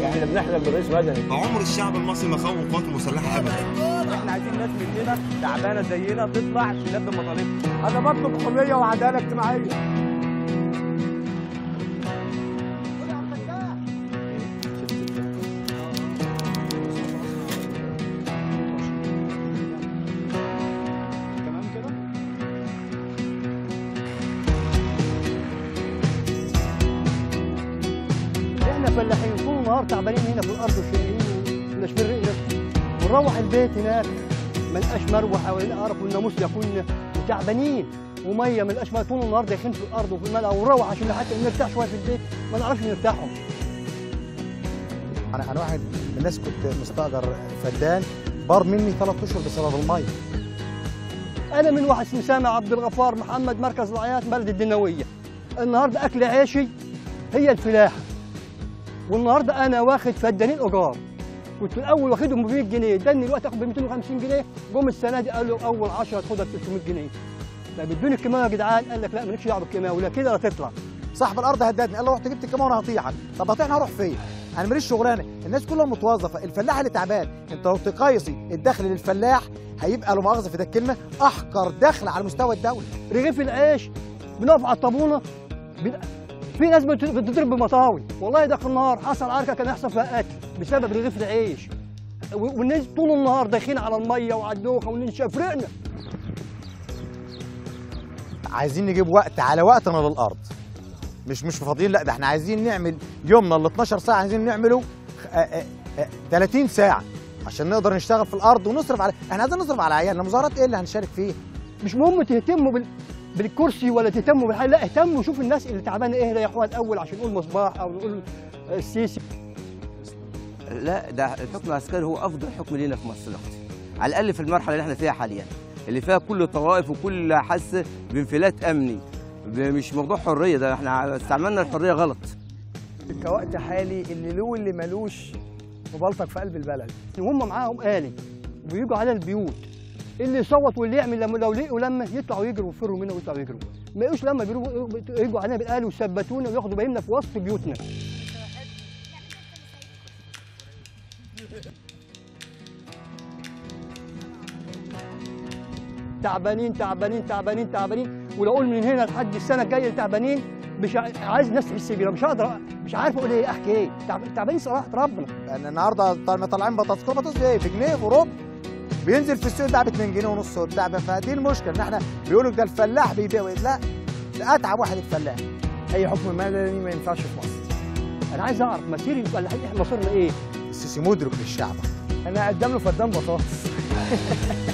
احنا بنحلم برئيس مدني عمر الشعب المصري ما خوف قوات مسلحه ابدا احنا عايزين ناس مننا تعبانه زينا تطلع تلبي مطالبنا انا بطلب حريه وعداله اجتماعيه احنا فلاحين طول النهار تعبانين هنا في الارض وشايلين ونشمر ونروح البيت هناك ما نلقاش مروحه ولا نعرف والناموس يكون تعبانين وميه ما نلقاش ميه طول النهار داخلين في الارض وفي الملأ ونروح عشان حتى نرتاح شويه في البيت ما نعرفش نرتاحوا انا انا واحد من الناس كنت مستاجر فدان بار مني ثلاث اشهر بسبب الميه انا من واحد اسمه سامع عبد الغفار محمد مركز العيات بلد الدنويه النهارده اكل عيشي هي الفلاحه والنهارده انا واخد فدانين ايجار كنت الاول واخدهم ب 100 جنيه اداني الوقت اخد ب 250 جنيه جم السنه دي قالوا اول 10 تاخدها ب 300 جنيه طب ادوني الكيماوي يا جدعان قال لك لا مالكش دعوه بالكيماوي ولا كده لا تطلع صاحب الارض هددني قال له رحت جبت كمان وانا هطيحك طب هطيحني هروح فين انا ماليش شغلانه الناس كلها متوظفه الفلاح اللي تعبان انت لو تقيسي الدخل للفلاح هيبقى له مؤاخذه في ده الكلمه احقر دخل على مستوى الدوله رغيف العيش بنقف على الطابونه بن- في ناس بت- بتضرب بمطاوي والله ده في النهار حصل عركه كان يحصل فيها قتل بسبب رغيف العيش و- والناس طول النهار داخلين على الميه وعلى الدوخه وننشف فرقنا عايزين نجيب وقت على وقتنا للارض مش مش فاضيين لا ده احنا عايزين نعمل يومنا ال 12 ساعه عايزين نعمله خ- آه، آه، آه، 30 ساعه عشان نقدر نشتغل في الارض ونصرف على احنا عايزين نصرف على عيالنا مظاهرات ايه اللي هنشارك فيها مش مهم تهتموا بال... بالكرسي ولا تهتموا بالحاجه لا اهتموا شوفوا الناس اللي تعبانه ايه ريحوها الاول عشان نقول مصباح او نقول السيسي لا ده الحكم العسكري هو افضل حكم لينا في مصر دلوقتي على الاقل في المرحله اللي احنا فيها حاليا اللي فيها كل الطوائف وكل حاسه بانفلات امني ب- مش موضوع حريه ده احنا استعملنا الحريه غلط كوقت حالي اللي له واللي ملوش مبلطك في قلب البلد وهم معاهم آلي وبيجوا على البيوت اللي يصوت واللي يعمل لما لو لقوا لما يطلعوا يجروا ويفروا منه ويطلعوا يجروا ما يقوش لما بيروا- يجوا علينا بالآلي ويثبتونا وياخدوا بايننا في وسط بيوتنا تعبانين تعبانين تعبانين تعبانين ولو اقول من هنا لحد السنه الجايه تعبانين مش ع- عايز ناس تحس بينا مش هقدر مش عارف اقول ايه احكي ايه تعب- تعبانين صراحه ربنا لان النهارده طالما طالعين بطاطس كل بطاطس ايه بجنيه وربع بينزل في السوق ده ب 2 جنيه ونص وبتاع فدي المشكله ان احنا بيقولوا ده الفلاح بيبيع لا ده اتعب واحد الفلاح اي حكم مدني ما ينفعش في مصر انا عايز اعرف مسير الفلاحين احنا مصيرنا ايه السيسي مدرك للشعب انا اقدم له فدان بطاطس